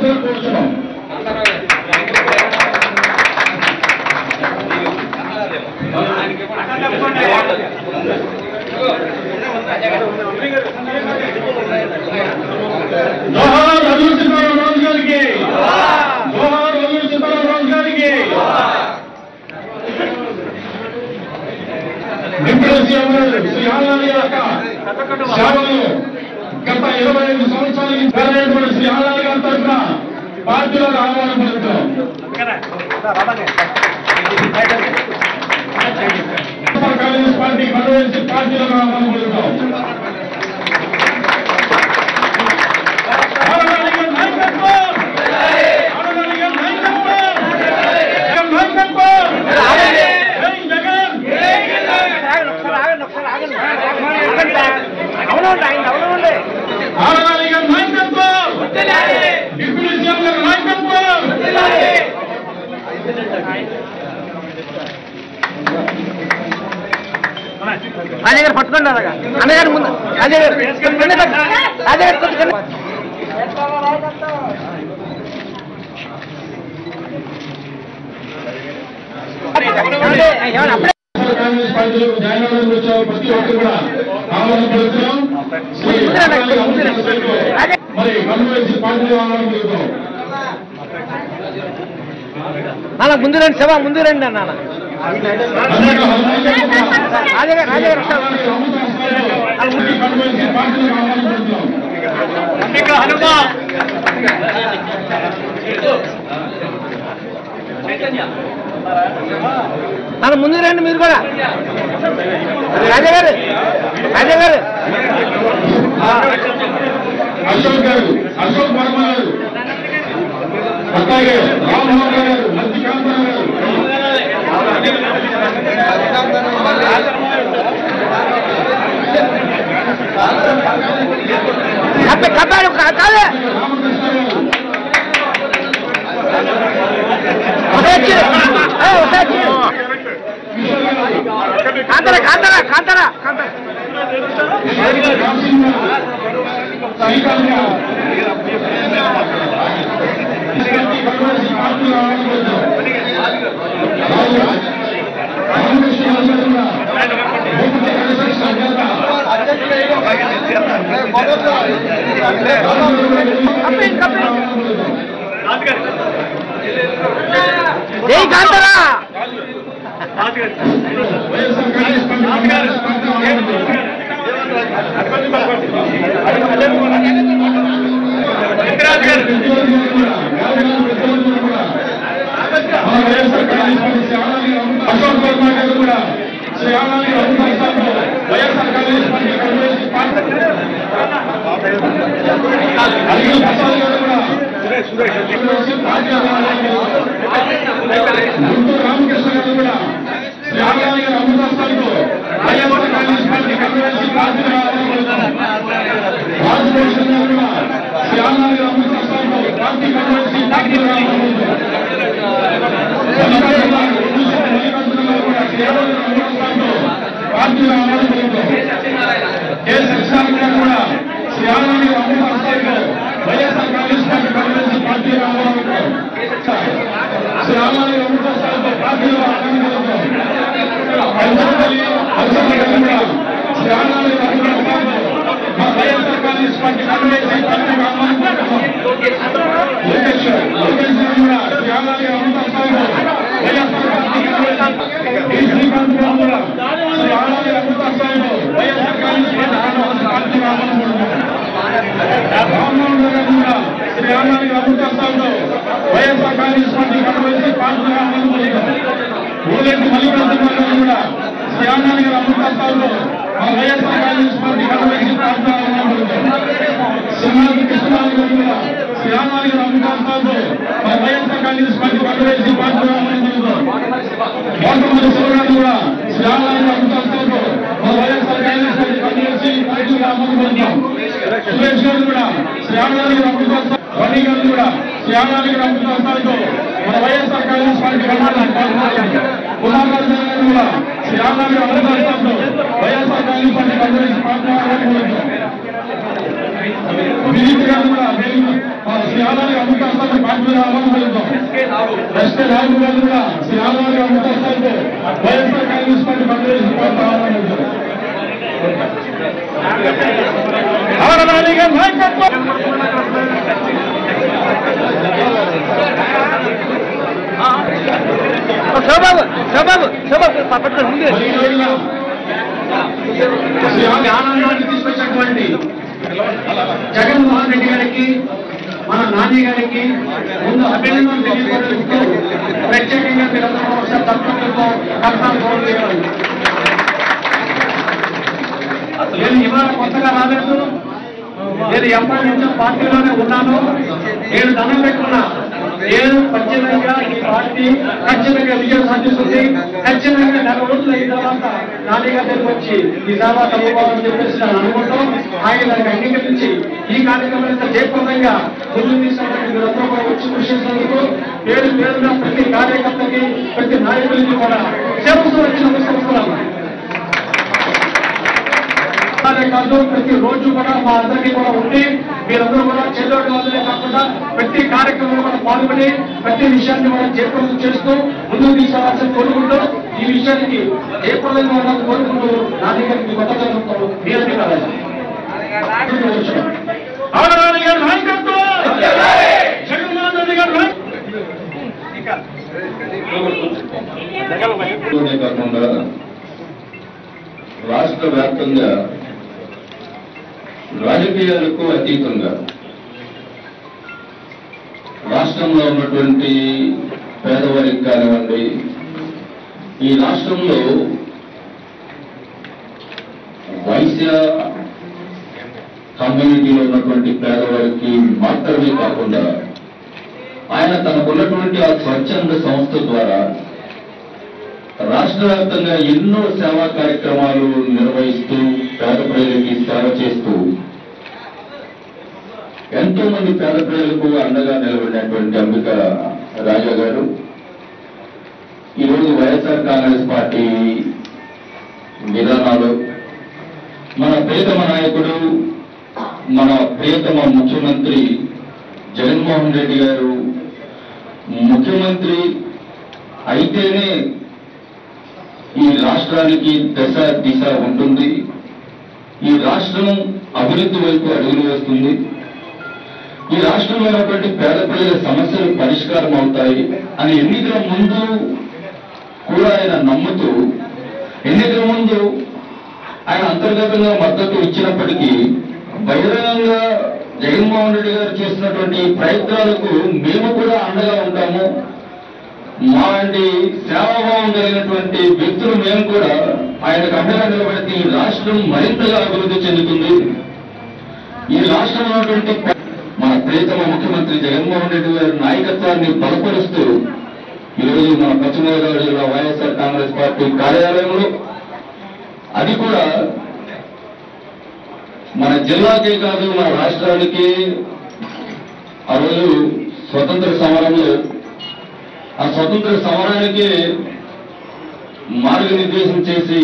రావాల్సిందిగా కోరుతున్నాం జోహార్ అల్లూరి సీతారామరాజు గారికి జోహార్ అల్లూరి సీతారామరాజు గారికి డిప్యూటీ సీఎం గారు శ్రీ ఆనంద్ యొక్క సేవలు గత ఇరవై ఐదు సంవత్సరాల నుంచి జరిగినటువంటి శ్రీ ఆనంద్ గారి తరఫున పార్టీలకు ఆహ్వానం పలుకుతాం కాంగ్రెస్ పార్టీ కన్వెన్సీ పార్టీలకు ఆహ్వానం పలుకుతాం ఆడవాళ్ళకి నాయకత్వం! ఆడవాళ్ళకి నాయకత్వం! జగన్ నాయకత్వం! జై జగన్! ఆడవాళ్ళకి నాయకత్వం! డిప్యూటీ సీఎం గారి నాయకత్వం! రాజా గారు పట్టుకోండి అలాగా అన్నగారు ముందు రాజా గారు కింద పెట్టు. రాజా గారు కొంచెం కింద. ఏమండి? ఏమండి? అప్పుడే కాంగ్రెస్ పార్టీలో జాయిన్ అవ్వడానికి వచ్చే ప్రతి ఒక్కరు కూడా ఆహ్వానం పలుకుతున్నాం శ్రీ ఆడవాళ్ళకి అమృత సైకిల్ మరి కన్వెన్సీ పార్టీలో ఆహ్వానం పలుకుతాం నాన్న ముందు రండి శివ ముందు రండి అన్న నాన్న. అందరికీ హనుమాన్ రాజా గారు రాజా గారు ఒకసారి. కన్వెన్సీ పార్టీలకు ఆహ్వానం పలుకుతాం నాన్న ముందు రండి మీరు కూడా రాజా గారు రాజా గారు అశోక్ గారు అశోక్ వర్మ గారు అట్లాగే రామ్మోహన్ గారు మంచి కాంతారావు గారు కప్పే కప్పాడు కాదు రామకృష్ణ గారు ఒకసారి వచ్చి. ఏ, ఒకసారి వచ్చి. కాంతరా కాంతరా కాంతరా కాంతరా కాశీం గారు శ్రీకాంత్ గారు కన్వెన్సీ పార్టీలో ఆహ్వానం పలుకుతాం రాజు రామకృష్ణ గారు కూడా భూపతి కన్వెన్సీ అధ్యక్ష జై కాంతరా వైఎస్ఆర్ కాంగ్రెస్ పార్టీ కాంగ్రెస్ పార్టీ ఆహ్వానం పలుకుతాం అశోక్ వర్మ గారు కూడా శ్రీ ఆనాలి అమృతస్థానంలో YSR Congress party convention party Anil Prasad గారు కూడా కన్వెన్షన్ పార్టీ గుంటూరు రామకృష్ణ గారు కూడా శ్రీ ఆనాలి గారి అమృతస్థానంలో YSR Congress party convention party Rajbhushan గారు కూడా శ్రీ ఆనాలి గారి అమృతస్థానంలో పార్టీ కన్వెన్షన్ పార్టీ పార్టీలో అమలు జరుగుతుంది ఏ సత్యనారాయణ కూడా శ్రీ ఆనంద్ అమృత స్థాయిలో వైఎస్ఆర్ కాంగ్రెస్ పార్టీ కన్వెన్షన్ పార్టీలో అమలు శ్రీ ఆనంద్ అమృత స్థాయిలో పార్టీలో అమలు జరుగుతుంది పెద్దపల్లి అసెంబ్లీ కూడా శ్రీ ఆనంద్ అమృత స్థాయిలో మా వైఎస్ఆర్ కాంగ్రెస్ పార్టీ కన్వెన్షన్ పార్టీలో అమలు లోకేష్ లోకేష్ గారు కూడా శ్రీ ఆనంద్ అమృత స్థాయిలో వైఎస్ఆర్ పార్టీ కన్వెన్షన్ ఈ శ్రీకాంత్ గారు కూడా శ్రీ ఆనంద్ అమృత స్థాయిలో వైఎస్ఆర్ కాంగ్రెస్ పార్టీ కన్వెన్షన్ పార్టీలో అమలు రామ్మోహన్ గారు కూడా శ్రీ ఆనంద్ అమృత స్థాయిలో వైఎస్ఆర్ కాంగ్రెస్ పార్టీ కన్వెన్షన్ పార్టీలో అమలు ఊళ్ళెట్టి మల్లికార్జున గారు కూడా శ్రీ ఆనంద్ గారు అమృత స్థాయిలో మా వైఎస్ఆర్ కాంగ్రెస్ పార్టీ కన్వెన్షన్ పార్టీలో అమలు సింహాద్రి కృష్ణరాజు గారు కూడా శ్రీ ఆనంద్ గారు అమృత స్థాయిలో మా వైఎస్ఆర్ కాంగ్రెస్ పార్టీ కన్వెన్షన్ పార్టీలో అమలు గౌతమ శివరాజు కూడా శ్రీ ఆనంద్ గారు అమృత స్థాయిలో మా వైఎస్ఆర్ కాంగ్రెస్ పార్టీ కన్వెన్షన్ పార్టీలో అమలు సురేష్ గారు కూడా శ్రీ ఆనంద్ గారు అమృత స్థాయి రవి గారు కూడా శ్రీ ఆనంద్ గారు అమృత స్థాయిలో మన వైఎస్ఆర్ కాంగ్రెస్ పార్టీ కన్వెన్షన్ పార్టీలో కుమార్ గారు గారు కూడా శ్రీ ఆనంద్ గారు అమృత స్థాయిలో వైఎస్ఆర్ కాంగ్రెస్ పార్టీ కన్వెన్షన్ పార్టీలో అమలు వినీత్ గారు కూడా శ్రీ ఆనంద్ గారు అమృత స్థాయిలో ఆత్మీయ ఆహ్వానం పలుకుతాం ఎస్కే రాజు గారు కూడా శ్రీ రామారావు గారు ముఖస్థాయితో వైఎస్ఆర్ కాంగ్రెస్ పార్టీ పనిచేసిన పార్టీ ఆహ్వానం పలుకుతాం. ఆడరాణి గారి నాయకత్వం శోబాబు శోబాబు శోబాబు పట్టుకోండి ముందు మరి ఈ రోజున శ్రీ ఆనందాన్ని తీసుకొచ్చినటువంటి జగన్మోహన్ రెడ్డి గారికి మన నాని గారికి ముందు అభినందనలు తెలియజేస్తూ ప్రత్యేకంగా మీరందరూ ఒకసారి తప్పకుండా కర్తాలు చూడలేదు నేను ఇవాళ కొత్తగా రాలేదు నేను ఎప్పటి నుంచో పార్టీలోనే ఉన్నాను నేను దండం పెట్టుకున్నా నేను ఖచ్చితంగా ఈ పార్టీ ఖచ్చితంగా విజయం సాధిస్తుంది ఖచ్చితంగా నెల రోజులు అయిన తర్వాత నాని గారి దగ్గరికి వచ్చి ఈ తర్వాత అనుభవాలని చెప్పేసి నేను అనుకుంటాం ఆయన దానికి అంగీకరించి ఈ కార్యక్రమం ఇంత జయప్రదంగా ముందుకు తీసుకున్నటువంటి మీరందరూ కూడా వచ్చి కృషి చేసినందుకు పేరు పేరున ప్రతి కార్యకర్తకి ప్రతి నాయకులకి కూడా సేవతో వచ్చి నమస్కరిస్తున్నాను అదే కాదు ప్రతి రోజు కూడా మా అందరికీ కూడా ఉండి మీరందరూ కూడా చెల్లోటి వాళ్ళే కాకుండా ప్రతి కార్యక్రమంలో కూడా పాల్గొని ప్రతి విషయాన్ని కూడా జయప్రదం చేస్తూ ముందుకు తీసుకురావాల్సిన కోరుకుంటూ ఈ విషయానికి జయప్రదంగా ఉండాలని కోరుకుంటూ నా దగ్గరికి కొత్త చదువుతారు మీరందరూ కావాలి ఆడరాణి గారి నాయకత్వం జగన్మోహన్ రెడ్డి గారి నాయకత్వం లోనే కాకుండా రాష్ట్ర వ్యాప్తంగా రాజకీయాలకు అతీతంగా రాష్ట్రంలో ఉన్నటువంటి పేదవారికి కానివ్వండి ఈ రాష్ట్రంలో వైశ్య కమ్యూనిటీలో ఉన్నటువంటి పేదవారికి మాత్రమే కాకుండా ఆయన తనకున్నటువంటి ఆ స్వచ్ఛంద సంస్థ ద్వారా రాష్ట్ర వ్యాప్తంగా ఎన్నో సేవా కార్యక్రమాలు నిర్వహిస్తూ పేద ప్రజలకి సేవ చేస్తూ ఎంతో మంది పేద ప్రజలకు అండగా నిలబడినటువంటి అంబిక రాజా గారు ఈరోజు వైఎస్ఆర్ కాంగ్రెస్ పార్టీ విధానాలు మన ప్రియతమ నాయకుడు మన ప్రియతమ ముఖ్యమంత్రి జగన్మోహన్ రెడ్డి గారు ముఖ్యమంత్రి అయితేనే ఈ రాష్ట్రానికి దశ దిశ ఉంటుంది ఈ రాష్ట్రం అభివృద్ధి వైపు అడుగులు వేస్తుంది ఈ రాష్ట్రంలో ఉన్నటువంటి పేద ప్రజల సమస్యలు పరిష్కారం అవుతాయి అని ఎన్నికల ముందు కూడా ఆయన నమ్ముతూ ఎన్నికల ముందు ఆయన అంతర్గతంగా మద్దతు ఇచ్చినప్పటికీ బహిరంగంగా జగన్మోహన్ రెడ్డి గారు చేసినటువంటి ఈ ప్రయత్నాలకు మేము కూడా అండగా ఉంటాము మాలాంటి సేవాభావం కలిగినటువంటి వ్యక్తులు మేము కూడా ఆయనకు అండగా నిలబడితే ఈ రాష్ట్రం మరింతగా అభివృద్ధి చెందుతుంది ఈ రాష్ట్రంలో ఉన్నటువంటి ప- మన ప్రియతమ ముఖ్యమంత్రి జగన్మోహన్ రెడ్డి గారి నాయకత్వాన్ని బలపరుస్తూ ఈరోజు మన పశ్చిమ గోదావరి జిల్లా వైఎస్ఆర్ కాంగ్రెస్ పార్టీ కార్యాలయంలో అది కూడా మన జిల్లాకే కాదు మన రాష్ట్రానికి ఆ రోజు స్వతంత్ర సమరంలో ఆ స్వతంత్ర సమరానికి మార్గనిర్దేశం చేసి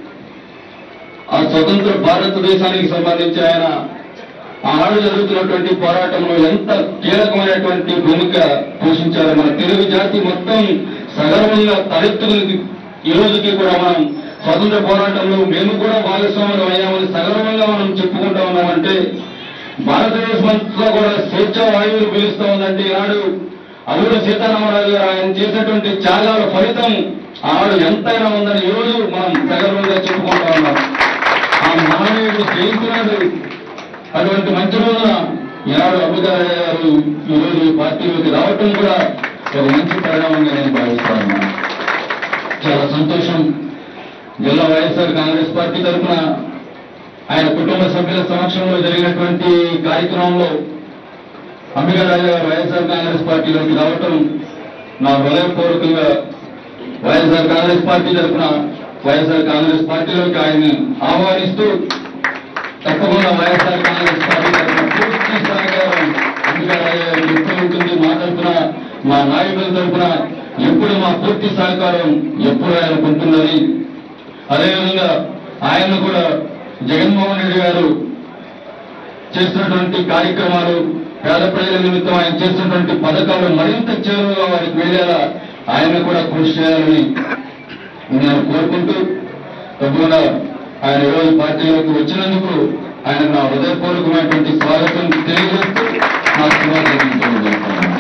ఆ స్వతంత్ర భారతదేశానికి సంబంధించి ఆయన ఆనాడు జరుగుతున్నటువంటి పోరాటంలో ఎంత కీలకమైనటువంటి భూమిక పోషించారు మన తెలుగు జాతి మొత్తం సగర్వంగా తలెత్తుకుని ఈ రోజుకి కూడా మనం స్వతంత్ర పోరాటంలో మేము కూడా భాగస్వాములు అయ్యామని సగర్వంగా మనం చెప్పుకుంటా ఉన్నామంటే భారతదేశం అంతా కూడా స్వేచ్ఛ వాయువులు పిలుస్తూ ఉందంటే ఈనాడు అల్లూరి సీతారామరాజు గారు ఆయన చేసినటువంటి త్యాగాల ఫలితం ఆనాడు ఎంతైనా ఉందని ఈ రోజు మనం సగర్వంగా చెప్పుకుంటా ఉన్నాం ఆ మహనీయుడు జయించినాడు అటువంటి మంచి రోజున ఈనాడు అబుదారయ్య గారు ఈ రోజు ఈ పార్టీలోకి రావటం కూడా ఒక మంచి పరిణామంగా నేను భావిస్తాను చాలా సంతోషం జిల్లా వైఎస్ఆర్ కాంగ్రెస్ పార్టీ తరఫున ఆయన కుటుంబ సభ్యుల సమక్షంలో జరిగినటువంటి కార్యక్రమంలో అంబికా రాజా గారు వైఎస్ఆర్ కాంగ్రెస్ పార్టీలోకి రావటం నా హృదయపూర్వకంగా వైఎస్ఆర్ కాంగ్రెస్ పార్టీ తరఫున వైఎస్ఆర్ కాంగ్రెస్ పార్టీలోకి ఆయన్ని ఆహ్వానిస్తూ తప్పకుండా వైఎస్ఆర్ కాంగ్రెస్ పార్టీ తరఫున పూర్తి సహకారం అంబికా రాజా గారికి ఎప్పుడు ఉంటుంది మా తరఫున మా నాయకుల తరఫున ఎప్పుడు మా పూర్తి సహకారం ఎప్పుడు ఆయనకు ఉంటుందని అదేవిధంగా ఆయన కూడా జగన్మోహన్ రెడ్డి గారు చేస్తున్నటువంటి కార్యక్రమాలు పేద ప్రజల నిమిత్తం ఆయన చేస్తున్నటువంటి పథకాలు మరింత చేరువగా వారికి వెళ్ళేలా ఆయన కూడా కృషి చేయాలని నేను కోరుకుంటూ తప్పకుండా ఆయన ఈరోజు పార్టీలోకి వచ్చినందుకు ఆయన నా హృదయపూర్వకమైనటువంటి స్వాగతం తెలియజేస్తూ నా శుభాకాంక్షలు తెలియజేస్తున్నాను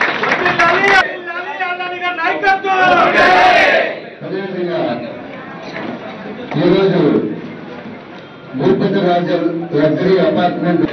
అదేవిధంగా ఈరోజు భూపతి రాజు లగ్జరీ అపార్ట్మెంట్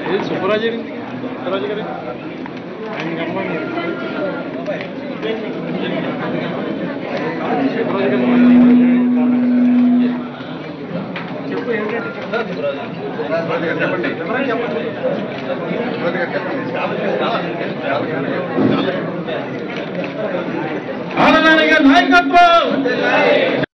ఆనందానికి నాయకత్వం